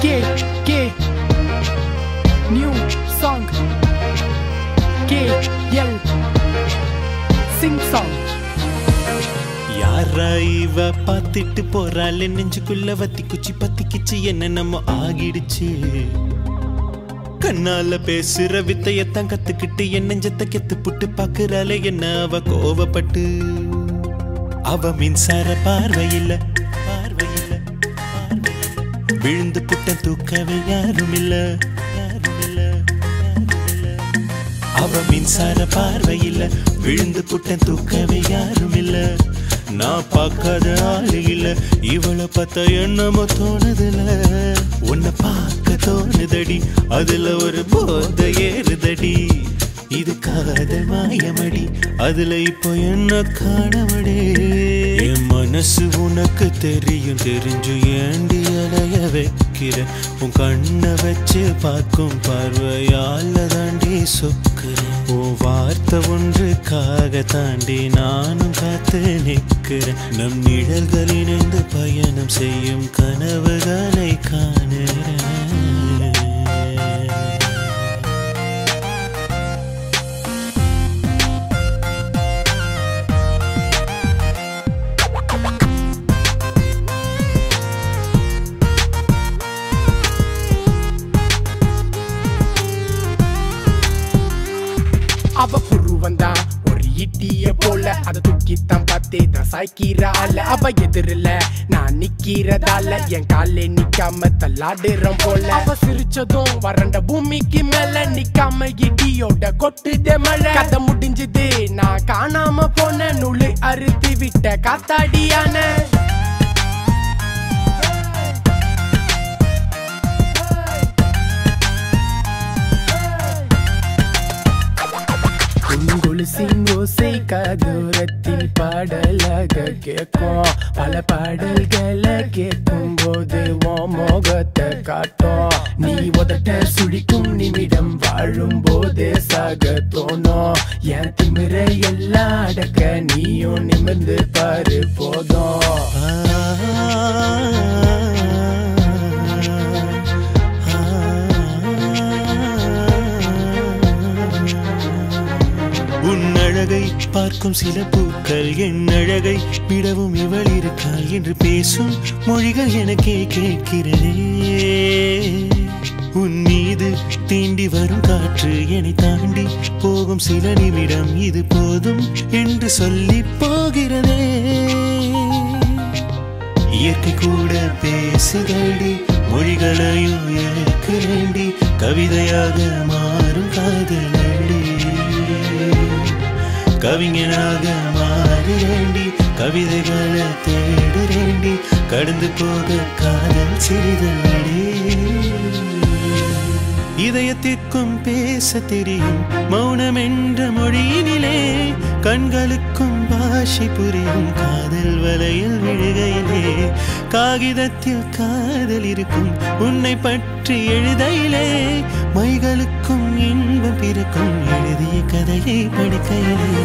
K K New song K L Sing song யாரா இவ பார்த்துட்டு போறாள் நெஞ்சுக்குள்ள வத்தி குச்சி பத்திக்கிச்சு என்ன நம்ம ஆகிடுச்சு கண்ணால பேசுற வித்தையத்தான் கத்துக்கிட்டு என் நெஞ்சத்தை கெத்து புட்டு பாக்குறாளே என்ன அவ கோவப்பட்டு அவ மின்சார பார்வையில்ல பார்வையில்ல பார்வையில்ல. விழுந்து புட்டன் தூக்கவே யாரும் இல்ல யாரும் இல்ல யாரும் இல்ல அவ மின்சார பார்வையில்ல விழுந்து புட்டன் தூக்கவே யாரும் இல்ல நான் பார்க்காத ஆளு இல்ல இவளை பார்த்தா என்னமோ தோணுதுல உன்னை பார்க்க தோணுதடி அதுல ஒரு போத ஏறுதடி இது காதல் மாயமடி அதுல இப்போ என்ன காணவடே என் மனசு உனக்கு தெரியும் தெரிஞ்சு ஏண்டி அலைய வைக்கிற உன் கண்ணை வச்சு பார்க்கும் பார்வையால தாண்டி சொக்குறேன் உன் வார்த்தை ஒன்றுக்காக தாண்டி நானும் காத்து நிற்கிறேன் நம் நிழல்கள் இணைந்து பயணம் செய்யும் கனவுகளை காணுறேன் அவ புருவன் தான் ஒரு இட்டிய போல அத தூக்கித்தான் பார்த்தே தான் சாய்க்கிறாள் அவ எதிரில நான் நிக்கிறதால என் காலே நிக்காம தள்ளாடுறோம் போல அவ சிரிச்சதும் வறண்ட பூமிக்கு மேல நிக்காம இடியோட கொட்டுட மழை கதை முடிஞ்சது நான் காணாம போன நுழு அறுத்து விட்ட காத்தாடியான உங்குலுசின் ஓசை கதூரத்தில் பாடலாக கேட்கும் பல பாடல்களை கேட்கும் போது உன் மோகத்தை காட்டும் நீ உதட்ட சுழிக்கும் நிமிடம் வாழும் போதே சாக தோணும் என் திமிரை எல்லாம் அடக்க நீயும் நிமிர்ந்து பாரு போதும் உன் அழகை பார்க்கும் சில பூக்கள் என் அழகை விடவும் இவள் இருக்காள் என்று பேசும் மொழிகள் எனக்கே கேட்கிறதே உன் மீது தீண்டி வரும் காற்று என்னை தாண்டி போகும் சில நிமிடம் இது போதும் என்று சொல்லி போகிறதே இயற்கை கூட பேசுதடி மொழிகளையும் ஏற்கிறேண்டி கவிதையாக மாறும் காதலடி கவிஞனாக மாறுறேண்டி கவிதைகளை தேடுறேண்டி கடந்து போக காதல் சிறிதடி இதயத்திற்கும் பேச தெரியும் மௌனம் என்ற மொழியினிலே கண்களுக்கும் பாஷை புரியும் காதல் வலையில் விழுகையிலே காகிதத்தில் காதல் இருக்கும் உன்னை பற்றி எழுதையிலே மைகளுக்கும் இன்பம் பிறக்கும் எழுதிய கதையை படிக்கையிலே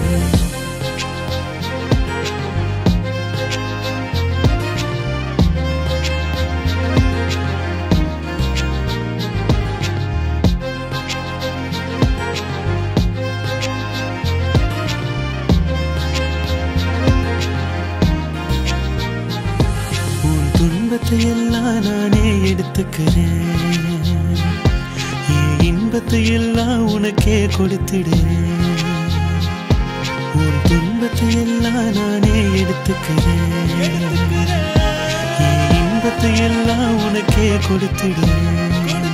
உன் துன்பத்தை எல்லாம் நானே எடுத்துக்கிறேன் என் இன்பத்தை எல்லாம் உனக்கே கொடுத்துடுறேன் உன் துன்பத்தை எல்லாம் நானே எடுத்துக்கிறேன் என் இன்பத்தை எல்லாம் உனக்கே கொடுத்துடுறேன்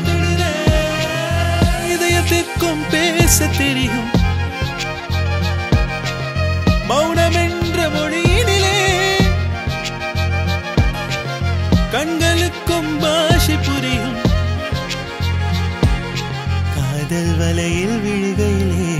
இதயத்திற்கும் பேச தெரியும் மௌனம் என்ற மொழியினிலே கண்களுக்கும் பாஷை புரியும் காதல் வலையில் விழுகையிலே